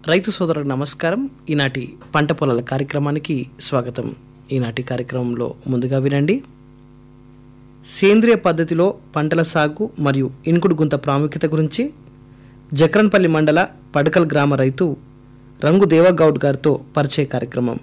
రైతు సోదరులకు నమస్కారం ఈనాటి పంట పొలాల కార్యక్రమానికి స్వాగతం ఈనాటి కార్యక్రమంలో ముందుగా వినండి సేంద్రియ పద్ధతిలో పంటల సాగు మరియు ఇనుకుడు గుంత ప్రాముఖ్యత గురించి జక్రన్పల్లి మండల పడకల్ గ్రామ రైతు రంగు దేవగౌడ్ గారితో పరిచయ కార్యక్రమం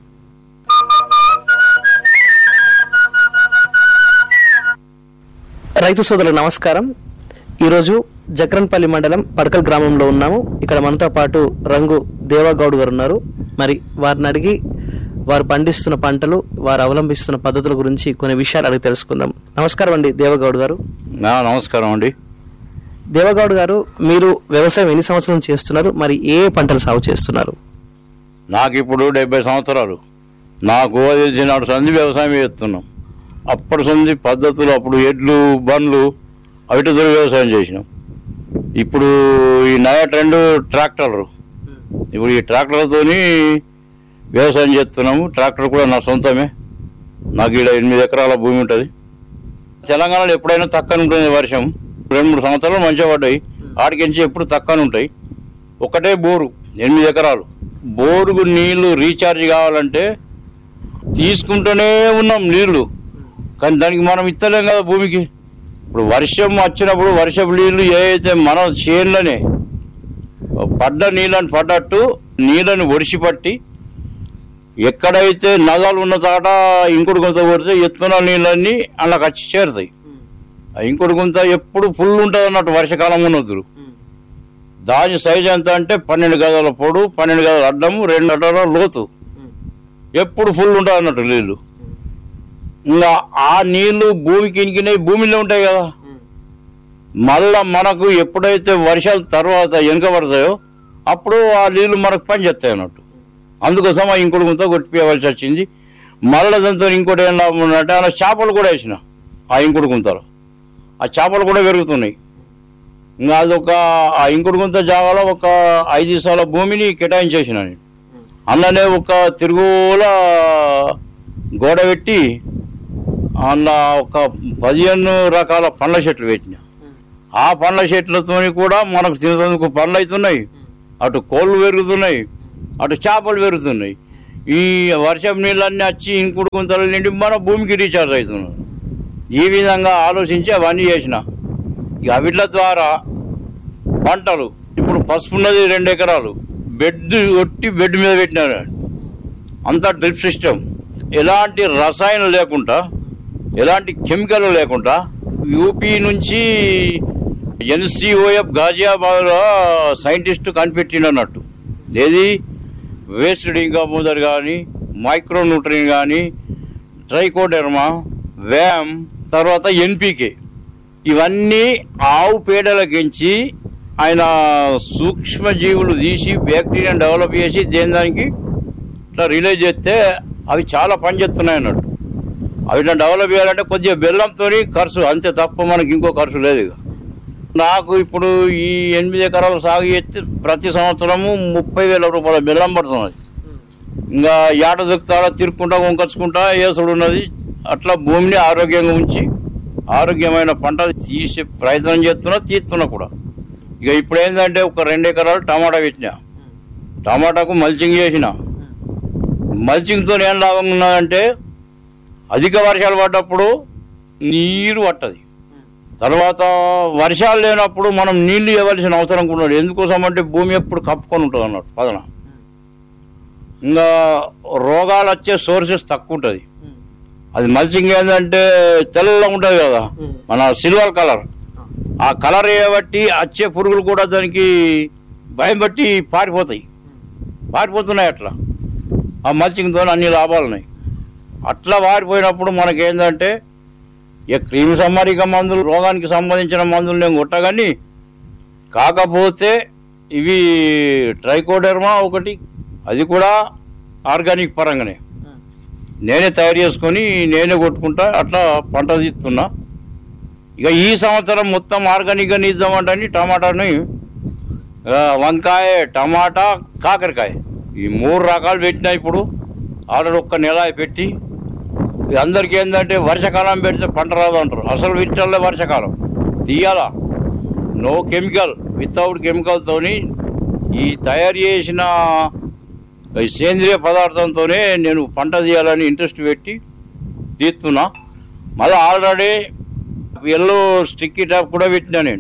రైతు సోదరులకు నమస్కారం ఈరోజు జక్రన్పల్లి మండలం పడకల్ గ్రామంలో ఉన్నాము ఇక్కడ మనతో పాటు రంగు దేవగౌడ్ గారు ఉన్నారు మరి వారిని అడిగి వారు పండిస్తున్న పంటలు వారు అవలంబిస్తున్న పద్ధతుల గురించి కొన్ని విషయాలు అడిగి తెలుసుకుందాం నమస్కారం అండి దేవగౌడ్ గారు నా నమస్కారం అండి దేవగౌడ్ గారు మీరు వ్యవసాయం ఎన్ని సంవత్సరం చేస్తున్నారు మరి ఏ ఏ పంటలు సాగు చేస్తున్నారు నాకు ఇప్పుడు డెబ్బై సంవత్సరాలు నాకు అది నాడు సంధి వ్యవసాయం చేస్తున్నాం అప్పటి సంధి పద్ధతులు అప్పుడు ఎడ్లు బండ్లు అవిటితో వ్యవసాయం చేసినాం ఇప్పుడు ఈ నయ ట్రెండ్ ట్రాక్టర్లు ఇప్పుడు ఈ ట్రాక్టర్లతోని వ్యవసాయం చేస్తున్నాము ట్రాక్టర్ కూడా నా సొంతమే నాకు ఇక్కడ ఎనిమిది ఎకరాల భూమి ఉంటుంది తెలంగాణలో ఎప్పుడైనా తక్కువ ఉంటుంది వర్షం రెండు మూడు సంవత్సరాలు మంచిగా పడ్డాయి ఆడికించి ఎప్పుడు తక్కువ ఉంటాయి ఒకటే బోరు ఎనిమిది ఎకరాలు బోరుకు నీళ్లు రీఛార్జ్ కావాలంటే తీసుకుంటూనే ఉన్నాం నీళ్లు కానీ దానికి మనం ఇస్తలేం కదా భూమికి ఇప్పుడు వర్షం వచ్చినప్పుడు వర్షపు నీళ్లు ఏ అయితే మన చేనులనే పడ్డ నీళ్ళని పడ్డట్టు నీళ్ళని ఒడిసి పట్టి ఎక్కడైతే నదాలు ఉన్న చోట ఇంకుడు గుంత కొడితే ఎత్తున నీళ్ళన్నీ అలా వచ్చి చేరుతాయి ఆ ఇంకుడు గుంత ఎప్పుడు ఫుల్ ఉంటుంది అన్నట్టు వర్షకాలం ఉన్నదురు దాని సైజ్ ఎంత అంటే పన్నెండు గదాల పొడు పన్నెండు గదాల అడ్డము రెండు అడ్డాల లోతు ఎప్పుడు ఫుల్ ఉంటుంది అన్నట్టు నీళ్ళు ఇంకా ఆ నీళ్లు భూమికి ఇనికినాయి భూమిలో ఉంటాయి కదా మళ్ళా మనకు ఎప్పుడైతే వర్షాల తర్వాత వెనుక పడతాయో అప్పుడు ఆ నీళ్లు మనకు పనిచేస్తాయి అన్నట్టు అందుకోసం ఆ ఇంకోటి గుంత కొట్టిపోయవలసి వచ్చింది మళ్ళీ దాంతో ఇంకోటి ఏం లాభం ఉందంటే అలా చేపలు కూడా వేసిన ఆ ఇంకుడు గుంతలో ఆ చేపలు కూడా పెరుగుతున్నాయి ఇంకా అదొక ఆ ఇంకుడు గుంత జాగాలో ఒక ఐదు దివసాల భూమిని కేటాయించేసిన నేను అందులోనే ఒక తిరుగుల గోడ పెట్టి అందులో ఒక పదిహేను రకాల పండ్ల చెట్లు పెట్టిన ఆ పండ్ల చెట్లతో కూడా మనకు తినేందుకు పండ్లు అవుతున్నాయి అటు కోళ్ళు పెరుగుతున్నాయి అటు చేపలు పెరుగుతున్నాయి ఈ వర్షం నీళ్ళన్నీ వచ్చి ఇంకుడు గుంతలు నిండి మన భూమికి రీఛార్జ్ అవుతున్నాయి ఈ విధంగా ఆలోచించి అవన్నీ చేసిన ఇక వీళ్ళ ద్వారా పంటలు ఇప్పుడు పసుపు ఉన్నది రెండు ఎకరాలు బెడ్ కొట్టి బెడ్ మీద పెట్టినారు అంతా డ్రిప్ సిస్టమ్ ఎలాంటి రసాయనం లేకుండా ఎలాంటి కెమికల్ లేకుండా యూపీ నుంచి ఎన్సిఓఎఫ్ గాజియాబాద్లో సైంటిస్ట్ కనిపెట్టిండు అన్నట్టు ఏది వేస్ట్ డింకామోదర్ కానీ మైక్రో న్యూట్రిన్ కానీ ట్రైకోడెర్మా వ్యామ్ తర్వాత ఎన్పికే ఇవన్నీ ఆవు పేడలకించి ఆయన సూక్ష్మజీవులు తీసి బ్యాక్టీరియాని డెవలప్ చేసి దేని దానికి ఇట్లా రిలీజ్ చేస్తే అవి చాలా పనిచేస్తున్నాయి అన్నట్టు అవి ఇట్లా డెవలప్ చేయాలంటే కొద్దిగా బెల్లంతో ఖర్చు అంతే తప్ప మనకి ఇంకో ఖర్చు లేదు ఇక నాకు ఇప్పుడు ఈ ఎనిమిది ఎకరాలు సాగు చేస్తే ప్రతి సంవత్సరము ముప్పై వేల రూపాయల బెల్లం పడుతున్నది ఇంకా ఏట దొక్కుతాడా తిరుక్కుంటా వంకొచ్చుకుంటా ఏసుడు ఉన్నది అట్లా భూమిని ఆరోగ్యంగా ఉంచి ఆరోగ్యమైన పంట తీసే ప్రయత్నం చేస్తున్నా తీస్తున్నా కూడా ఇక ఇప్పుడు ఏంటంటే ఒక రెండు ఎకరాలు టమాటా పెట్టిన టమాటాకు మల్చింగ్ చేసిన మల్చింగ్తో ఏం లాభం ఉన్నదంటే అధిక వర్షాలు పడ్డప్పుడు నీరు పట్టది తర్వాత వర్షాలు లేనప్పుడు మనం నీళ్లు ఇవ్వాల్సిన అవసరం కూడా ఉండదు ఎందుకోసం అంటే భూమి ఎప్పుడు కప్పుకొని ఉంటుంది అన్నట్టు పదన ఇంకా రోగాలు వచ్చే సోర్సెస్ తక్కువ ఉంటుంది అది మల్చింగ్ ఏంటంటే తెల్లగా ఉంటుంది కదా మన సిల్వర్ కలర్ ఆ కలర్ బట్టి వచ్చే పురుగులు కూడా దానికి భయం బట్టి పారిపోతాయి పారిపోతున్నాయి అట్లా ఆ మల్చింగ్తో అన్ని లాభాలు ఉన్నాయి అట్లా పారిపోయినప్పుడు మనకేంటంటే ఇక క్రిమి సంహారిక మందులు రోగానికి సంబంధించిన మందులు నేను కొట్టగాని కాకపోతే ఇవి ట్రైకోడెర్మా ఒకటి అది కూడా ఆర్గానిక్ పరంగానే నేనే తయారు చేసుకొని నేనే కొట్టుకుంటా అట్లా పంట తీస్తున్నా ఇక ఈ సంవత్సరం మొత్తం ఆర్గానిక్గా నీద్దామంటని టమాటాని ఆ, వంకాయ టమాటా కాకరకాయ ఈ మూడు రకాలు పెట్టినా ఇప్పుడు ఆల్రెడీ ఒక్క నెల పెట్టి ఇది అందరికీ ఏంటంటే వర్షాకాలం పెడితే పంట రాదు అంటారు అసలు విత్తలే వర్షాకాలం తీయాలా నో కెమికల్ వితౌట్ కెమికల్తోని ఈ తయారు చేసిన ఈ సేంద్రియ పదార్థంతోనే నేను పంట తీయాలని ఇంట్రెస్ట్ పెట్టి తీస్తున్నా మళ్ళీ ఆల్రెడీ ఎల్లో స్టిక్కీ టాప్ కూడా పెట్టినా నేను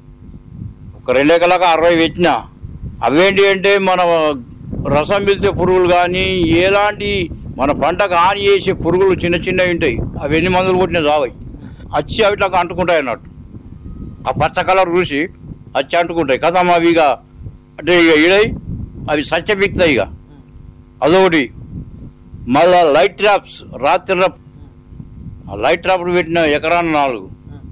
ఒక రెండు ఎకరాలకు అరవై పెట్టిన అవేంటి అంటే మన రసం పిలిచే పురుగులు కానీ ఎలాంటి మన పంటకు హాని చేసే పురుగులు చిన్న చిన్నవి ఉంటాయి అవి ఎన్ని మందులు కొట్టినా చావాయి వచ్చి అవిట్లకు అంటుకుంటాయి అన్నట్టు ఆ పచ్చ కలర్ చూసి వచ్చి అంటుకుంటాయి కదా అవి ఇక అంటే ఇక ఇడై అవి సత్యపిక్తాయి ఇక అదొకటి మళ్ళా లైట్ ట్రాప్స్ రాత్రి ట్రాప్ ఆ లైట్ ట్రాప్లు పెట్టిన ఎకరాన్ని నాలుగు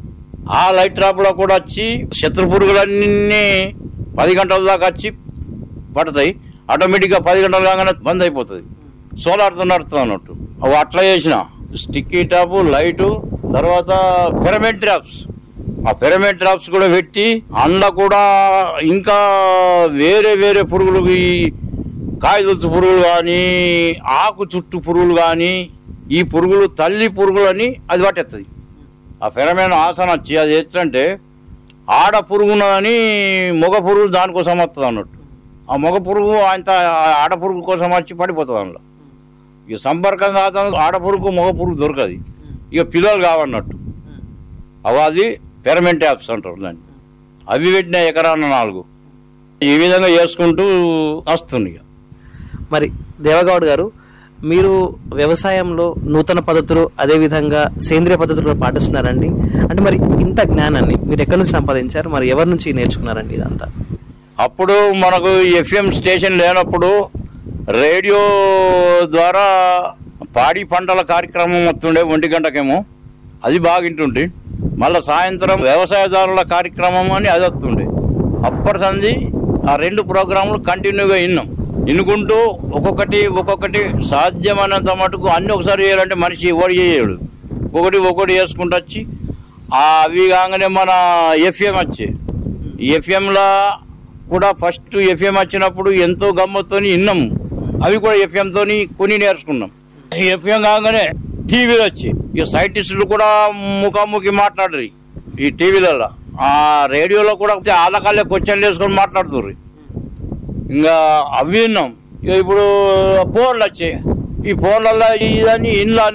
ఆ లైట్ ట్రాప్లో కూడా వచ్చి శత్రు పురుగులన్నీ పది గంటల దాకా వచ్చి పడతాయి ఆటోమేటిక్గా పది గంటలు కాగానే బంద్ అయిపోతుంది సోలార్తో నడుస్తుంది అన్నట్టు అవి అట్లా చేసిన స్టిక్కీ టాపు లైటు తర్వాత పిరమిడ్ ట్రాప్స్ ఆ పిరమిడ్ ట్రాప్స్ కూడా పెట్టి అందులో కూడా ఇంకా వేరే వేరే పురుగులు ఈ కాయదొచ్చు పురుగులు కానీ ఆకు చుట్టు పురుగులు కానీ ఈ పురుగులు తల్లి పురుగులని అది పట్టేస్తుంది ఆ ఫెరమైన ఆసన వచ్చి అది ఎట్లంటే ఆడ పురుగునని మగ పురుగు దానికోసం వస్తుంది అన్నట్టు ఆ మగ పురుగు అంత ఆడ పురుగు కోసం వచ్చి పడిపోతుంది అందులో ఇక సంపర్కం కాదు ఆడ పురుగు మగ పురుగు దొరకదు ఇక పిల్లలు కావన్నట్టు అవి అది పెరమెంట్ యాప్స్ అంటారు దాన్ని అవి పెట్టిన ఎకరాన నాలుగు ఈ విధంగా చేసుకుంటూ వస్తుంది ఇక మరి దేవగౌడ్ గారు మీరు వ్యవసాయంలో నూతన పద్ధతులు అదేవిధంగా సేంద్రియ పద్ధతులు పాటిస్తున్నారండి అంటే మరి ఇంత జ్ఞానాన్ని మీరు ఎక్కడి నుంచి సంపాదించారు మరి ఎవరి నుంచి నేర్చుకున్నారండి ఇదంతా అప్పుడు మనకు ఎఫ్ఎం స్టేషన్ లేనప్పుడు రేడియో ద్వారా పాడి పంటల కార్యక్రమం వస్తుండే ఒంటి గంటకేమో అది బాగా వింటుంటే మళ్ళీ సాయంత్రం వ్యవసాయదారుల కార్యక్రమం అని అది వస్తుండే అప్పటి సంది ఆ రెండు ప్రోగ్రాంలు కంటిన్యూగా విన్నాం వినుకుంటూ ఒక్కొక్కటి ఒక్కొక్కటి సాధ్యమైనంత మటుకు అన్ని ఒకసారి చేయాలంటే మనిషి ఎవడు చేయడు ఒకటి ఒకటి చేసుకుంటూ వచ్చి ఆ అవి కాగానే మన ఎఫ్ఎం వచ్చే ఎఫ్ఎంలా కూడా ఫస్ట్ ఎఫ్ఎం వచ్చినప్పుడు ఎంతో గమ్మత్తోని విన్నాము అవి కూడా ఎఫ్ఎంతోని కొని నేర్చుకున్నాం ఈ ఎఫ్ఎం కాగానే టీవీలు వచ్చి ఇక సైంటిస్టులు కూడా ముఖాముఖి మాట్లాడరు ఈ టీవీలలో ఆ రేడియోలో కూడా ఆలకాలే క్వశ్చన్లు వేసుకొని మాట్లాడుతుర్రు ఇంకా అవి విన్నాం ఇక ఇప్పుడు ఫోన్లు వచ్చాయి ఈ ఫోన్లలో ఇదని ఇంట్లో